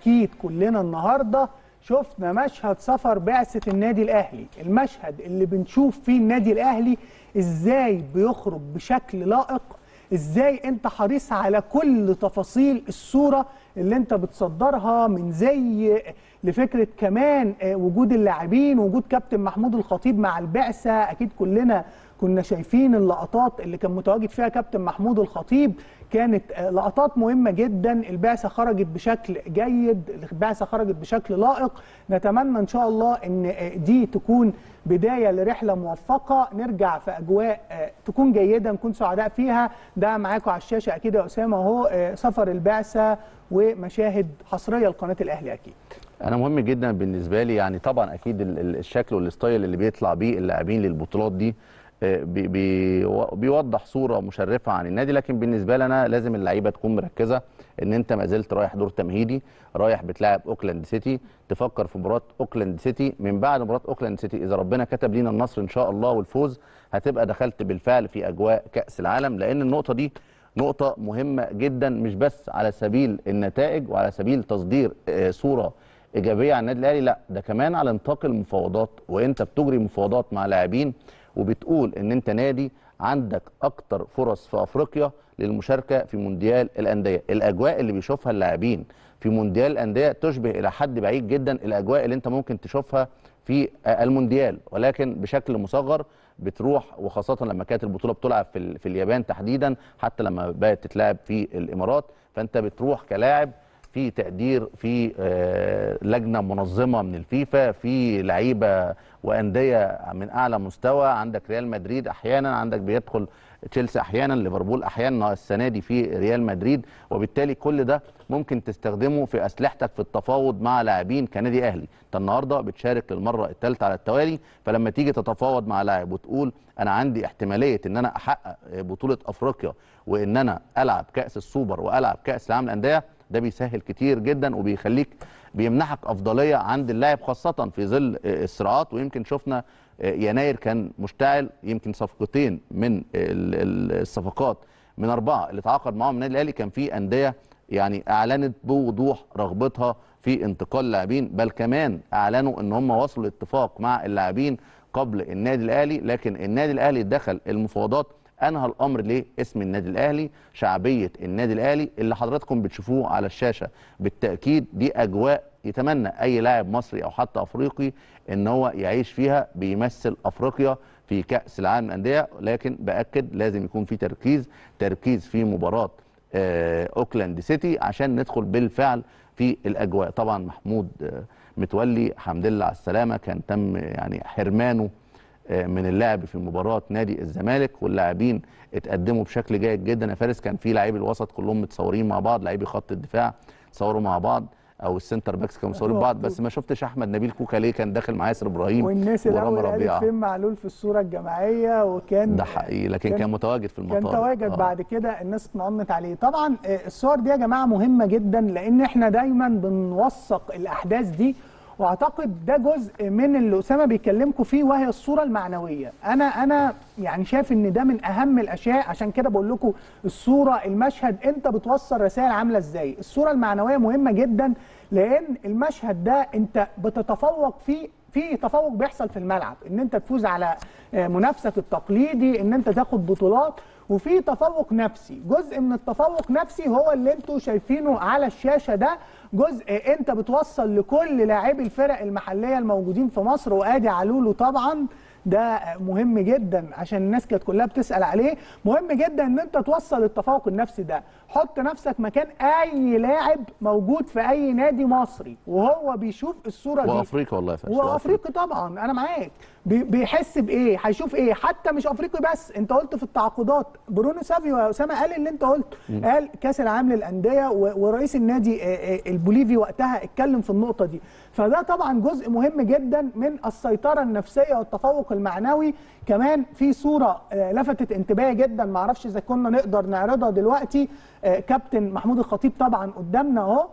اكيد كلنا النهارده شفنا مشهد سفر بعثه النادي الاهلي المشهد اللي بنشوف فيه النادي الاهلي ازاي بيخرج بشكل لائق ازاي انت حريص على كل تفاصيل الصوره اللي انت بتصدرها من زي لفكره كمان آه، وجود اللاعبين وجود كابتن محمود الخطيب مع البعثه اكيد كلنا كنا شايفين اللقطات اللي كان متواجد فيها كابتن محمود الخطيب كانت آه، لقطات مهمه جدا البعثه خرجت بشكل جيد البعثه خرجت بشكل لائق نتمنى ان شاء الله ان آه، دي تكون بدايه لرحله موفقه نرجع في اجواء آه، تكون جيده نكون سعداء فيها ده معاكم على الشاشه اكيد يا اسامه اهو آه، سفر البعثه ومشاهد حصريه لقناه الاهلي اكيد انا مهم جدا بالنسبه لي يعني طبعا اكيد ال- ال- الشكل والستايل اللي بيطلع بيه اللاعبين للبطولات دي آه، بي- بي- بيوضح صوره مشرفه عن النادي لكن بالنسبه لنا لازم اللعيبه تكون مركزه ان انت ما زلت رايح دور تمهيدي رايح بتلاعب اوكلاند سيتي تفكر في مباراه اوكلاند سيتي من بعد مباراه اوكلاند سيتي اذا ربنا كتب لينا النصر ان شاء الله والفوز هتبقى دخلت بالفعل في اجواء كاس العالم لان النقطه دي نقطه مهمه جدا مش بس على سبيل النتائج وعلى سبيل تصدير آه، صوره ايجابيه عن النادي الاهلي لا ده كمان على نطاق المفاوضات وانت بتجري مفاوضات مع لاعبين وبتقول ان انت نادي عندك اكتر فرص في افريقيا للمشاركه في مونديال الانديه الاجواء اللي بيشوفها اللاعبين في مونديال الانديه تشبه الى حد بعيد جدا الاجواء اللي انت ممكن تشوفها في آه، المونديال ولكن بشكل مصغر بتروح وخاصه لما كانت البطوله بتلعب في, ال- في اليابان تحديدا حتى لما بقت تتلعب في الامارات فانت بتروح كلاعب في تقدير في آه، لجنه منظمه من الفيفا في لعيبه وانديه من اعلى مستوى عندك ريال مدريد احيانا عندك بيدخل تشيلسي احيانا ليفربول احيانا السنه دي في ريال مدريد وبالتالي كل ده ممكن تستخدمه في اسلحتك في التفاوض مع لاعبين كنادي اهلي انت النهارده بتشارك للمره الثالثه على التوالي فلما تيجي تتفاوض مع لاعب وتقول انا عندي احتماليه ان انا احقق بطوله افريقيا وان انا العب كاس السوبر والعب كاس العالم للانديه ده بيسهل كتير جدا وبيخليك بيمنحك افضليه عند اللاعب خاصه في ظل الصراعات ويمكن شفنا يناير كان مشتعل يمكن صفقتين من ال- ال- الصفقات من اربعه اللي تعاقد معاهم النادي الاهلي كان في انديه يعني اعلنت بوضوح رغبتها في انتقال لاعبين بل كمان اعلنوا ان هم وصلوا لاتفاق مع اللاعبين قبل النادي الاهلي لكن النادي الاهلي دخل المفاوضات انهى الامر ليه اسم النادي الاهلي شعبيه النادي الاهلي اللي حضراتكم بتشوفوه على الشاشه بالتاكيد دي اجواء يتمنى اي لاعب مصري او حتى افريقي ان هو يعيش فيها بيمثل افريقيا في كاس العالم للانديه لكن باكد لازم يكون في تركيز تركيز في مباراه آه، اوكلاند سيتي عشان ندخل بالفعل في الاجواء طبعا محمود آه، متولي الحمد لله على السلامه كان تم يعني حرمانه آه، من اللعب في مباراه نادي الزمالك واللاعبين اتقدموا بشكل جيد جدا يا فارس كان في لاعبي الوسط كلهم متصورين مع بعض لاعبي خط الدفاع تصوروا مع بعض او السنتر باكس كانوا متصورين بعض بس ما شفتش احمد نبيل كوكا ليه كان داخل مع ياسر ابراهيم والناس ورامي الاول قالت ربيعه فين معلول في الصوره الجماعيه وكان ده حقيقي لكن كان, كان- متواجد في المطار كان تواجد آه. بعد كده الناس اتنمت عليه طبعا آه، الصور دي يا جماعه مهمه جدا لان احنا دايما بنوثق الاحداث دي واعتقد ده جزء من اللي اسامه بيكلمكم فيه وهي الصوره المعنويه انا انا يعني شايف ان ده من اهم الاشياء عشان كده بقول لكم الصوره المشهد انت بتوصل رسائل عامله ازاي الصوره المعنويه مهمه جدا لان المشهد ده انت بتتفوق فيه في تفوق بيحصل في الملعب ان انت تفوز على آه، منافسك التقليدي ان انت تاخد بطولات وفي تفوق نفسي جزء من التفوق نفسي هو اللي انتوا شايفينه على الشاشه ده جزء انت بتوصل لكل لاعبي الفرق المحليه الموجودين في مصر وادي علولو طبعا ده مهم جدا عشان الناس كانت كلها بتسال عليه مهم جدا ان انت توصل التفوق النفسي ده حط نفسك مكان اي لاعب موجود في اي نادي مصري وهو بيشوف الصوره دي وافريقيا والله يا فارس هو افريقي طبعا انا معاك بي- بيحس بايه هيشوف ايه حتى مش افريقي بس انت قلت في التعاقدات برونو سافيو يا اسامه قال اللي انت قلت قال كاس العالم للانديه و- ورئيس النادي آه، آه، البوليفي وقتها اتكلم في النقطه دي فده طبعا جزء مهم جدا من السيطره النفسيه والتفوق المعنوي كمان في صوره آه، لفتت انتباهي جدا ما اعرفش اذا كنا نقدر نعرضها دلوقتي آه، كابتن محمود الخطيب طبعا قدامنا اهو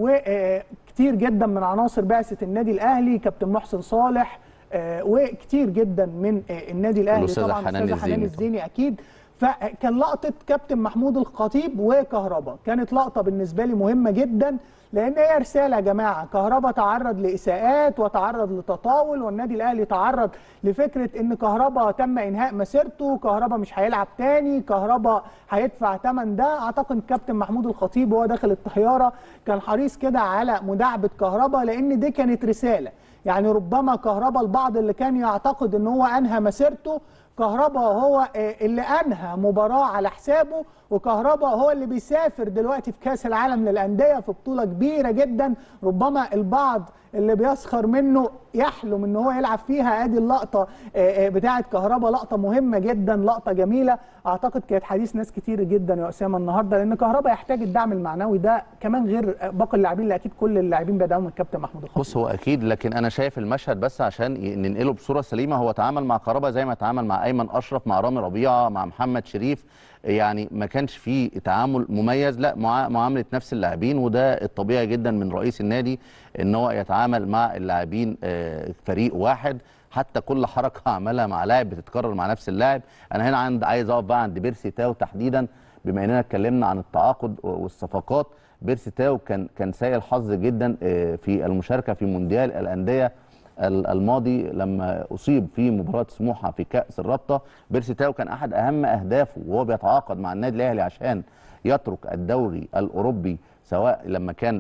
وكتير جدا من عناصر بعثه النادي الاهلي كابتن محسن صالح آه، وكتير جدا من آه، النادي الاهلي والأستاذة طبعا حنان الأستاذة حنان الزيني الزيني اكيد فكان لقطه كابتن محمود الخطيب وكهربا كانت لقطه بالنسبه لي مهمه جدا لان هي رساله يا جماعه كهربا تعرض لاساءات وتعرض لتطاول والنادي الاهلي تعرض لفكره ان كهربا تم انهاء مسيرته كهربا مش هيلعب تاني كهربا هيدفع ثمن ده اعتقد كابتن محمود الخطيب وهو داخل الطياره كان حريص كده على مداعبه كهربا لان دي كانت رساله يعني ربما كهربا البعض اللي كان يعتقد ان هو انهى مسيرته كهربا هو اللي انهى مباراه على حسابه وكهربا هو اللي بيسافر دلوقتي في كاس العالم للانديه في بطوله كبيره جدا ربما البعض اللي بيسخر منه يحلم ان هو يلعب فيها ادي اللقطه بتاعه كهربا لقطه مهمه جدا لقطه جميله اعتقد كانت حديث ناس كتير جدا يا اسامه النهارده لان كهربا يحتاج الدعم المعنوي ده كمان غير باقي اللاعبين اللي اكيد كل اللاعبين بيدعموا الكابتن محمود الخطيب بص هو اكيد لكن انا شايف المشهد بس عشان ننقله بصوره سليمه هو تعامل مع كهربا زي ما تعامل مع ايمن اشرف مع رامي ربيعه مع محمد شريف يعني ما كانش فيه تعامل مميز لا معامله نفس اللاعبين وده الطبيعي جدا من رئيس النادي ان هو يتعامل مع اللاعبين فريق واحد حتى كل حركه عملها مع لاعب بتتكرر مع نفس اللاعب انا هنا عند عايز اقف بقى عند بيرسي تاو تحديدا بما اننا اتكلمنا عن التعاقد والصفقات بيرسي تاو كان كان سيء الحظ جدا في المشاركه في مونديال الانديه الماضي لما اصيب في مباراه سموحه في كاس الرابطه بيرسي تاو كان احد اهم اهدافه وهو بيتعاقد مع النادي الاهلي عشان يترك الدوري الاوروبي سواء لما كان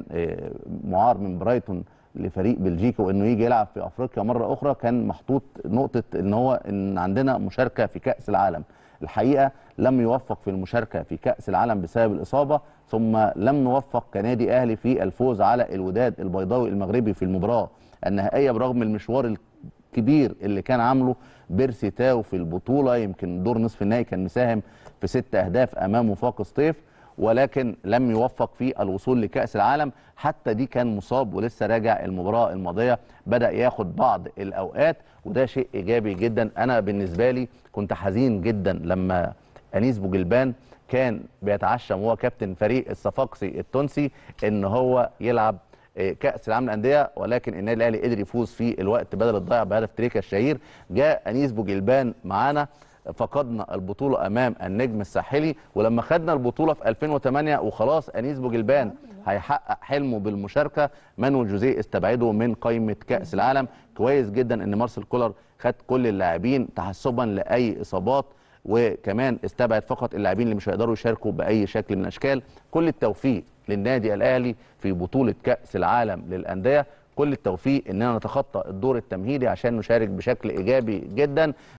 معار من برايتون لفريق بلجيكا وانه يجي يلعب في افريقيا مره اخرى كان محطوط نقطه ان هو ان عندنا مشاركه في كاس العالم الحقيقه لم يوفق في المشاركه في كاس العالم بسبب الاصابه ثم لم نوفق كنادي اهلي في الفوز على الوداد البيضاوي المغربي في المباراه النهائيه برغم المشوار الكبير اللي كان عامله بيرسي تاو في البطوله يمكن دور نصف النهائي كان مساهم في ست اهداف امام وفاق سطيف ولكن لم يوفق في الوصول لكاس العالم حتى دي كان مصاب ولسه راجع المباراه الماضيه بدا ياخد بعض الاوقات وده شيء ايجابي جدا انا بالنسبه لي كنت حزين جدا لما انيس بوجلبان كان بيتعشم وهو كابتن فريق الصفاقسي التونسي ان هو يلعب كاس العالم للانديه ولكن النادي الاهلي قدر يفوز في الوقت بدل الضيع بهدف تريكا الشهير جاء انيس بوجلبان معانا فقدنا البطوله امام النجم الساحلي ولما خدنا البطوله في 2008 وخلاص انيس بوجلبان هيحقق حلمه بالمشاركه مانويل جوزيه استبعده من قائمه كاس العالم كويس جدا ان مارسيل كولر خد كل اللاعبين تحسبا لاي اصابات وكمان استبعد فقط اللاعبين اللي مش هيقدروا يشاركوا باي شكل من الاشكال كل التوفيق للنادي الاهلي في بطوله كاس العالم للانديه كل التوفيق اننا نتخطى الدور التمهيدي عشان نشارك بشكل ايجابي جدا